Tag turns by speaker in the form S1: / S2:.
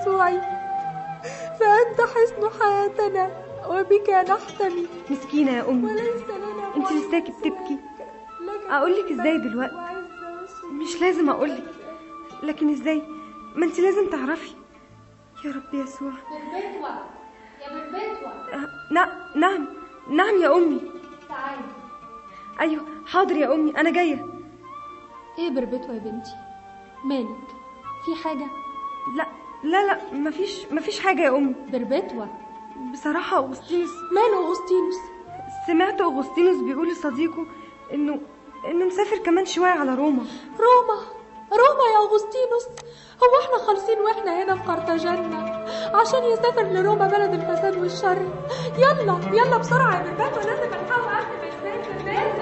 S1: يسوع فأنت حصن حياتنا وبك نحتمي
S2: مسكينة يا أمي
S1: وليس لنا
S2: انت
S1: معز
S2: لساكي بتبكي
S1: لك
S2: أقولك إزاي دلوقتي
S1: وعز وسرور.
S2: مش لازم أقولك لكن إزاي ما انت لازم تعرفي يا رب يسوع
S3: بالبتوة يا بالبتوة
S2: أه، نا نعم نعم يا أمي
S3: تعالي
S2: أيوه حاضر يا أمي أنا جاية
S1: ايه بربتوة يا بنتي مالك في حاجة
S2: لا لا لا مفيش مفيش حاجة يا أمي
S1: بربتوة
S2: بصراحة أغسطينوس
S1: ماله أغسطينوس
S2: سمعت أغسطينوس بيقول لصديقه إنه إنه مسافر كمان شوية على روما
S1: روما روما يا أغسطينوس هو احنا خالصين واحنا هنا في قرطاجنة عشان يسافر لروما بلد الفساد والشر يلا يلا بسرعة يا بربتوة لازم نلحقه قبل ما